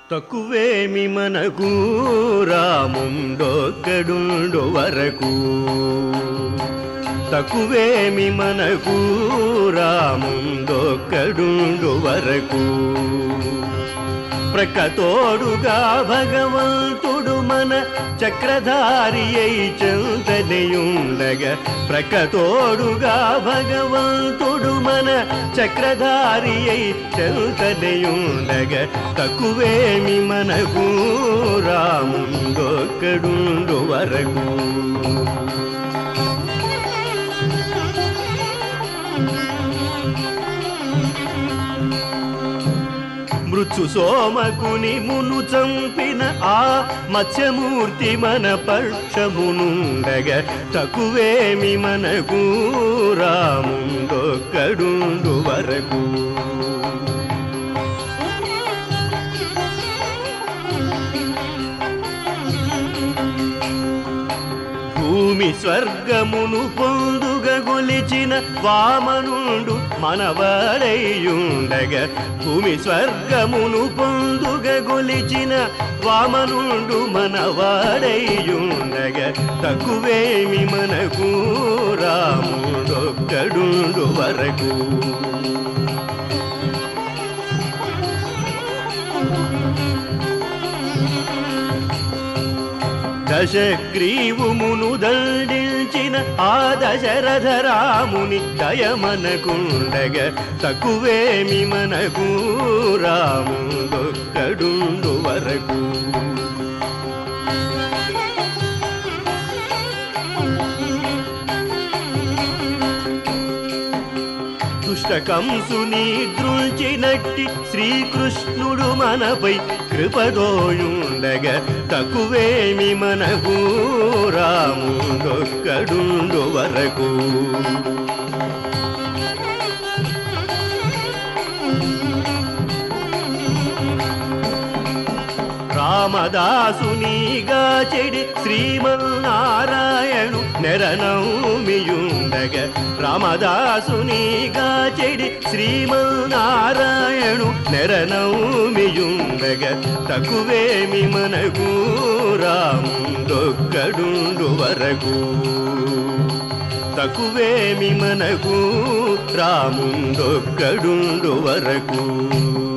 తక్కువేమి మనకు రాముండొక్కడుండు వరకు తక్కువేమి మనకు రాముండొక్కడుండు వరకు ప్రకతోడుగా భగవంతుడు మన చక్రధారి అయి చెంతనియుండగా ప్రకతోడుగా భగవంతుడు మన చక్రధారి అయి చెంతనియుండగా తక్కువేమి మనకు రాముండొక్కడుండు వరకు మృత్యు సోమకుని మును చంపిన ఆ మత్స్యమూర్తి మన పక్షమునుండగా తక్కువేమి మనకు రాముండొక్కడుండు వరకు భూమి స్వర్గమును పొందుగ గొలిచిన వామనుండు మనవాడయ్యుండగా భూమి స్వర్గమును పొందుగ గొలిచిన వామనుండు మనవాడయ్యుండగా తక్కువేమి మనకు రాముడొక్కడుండు వరకు దశగ్రీవుమును దండించిన ఆ దశరథ రాముని దయమనకుండగ తక్కువేమి మనకు రాముడొక్కడుండు వరకు దుష్టకంసుని దృంచినట్టి శ్రీకృష్ణుడు మనపై కృపదోయుండగా తక్కువేమి మనకు రాముడొక్కడుండు వరకు రామదాసునిగా చెడి శ్రీమన్నారాయణు నెరనౌమియుండగ రామదాసునిగా చెడి శ్రీమన్నారాయణు నెరనౌమియుండగ తక్కువేమి మనకు రాముడొక్కడుండు వరకు తక్కువేమి మనకు రాముండొక్కడుండు వరకు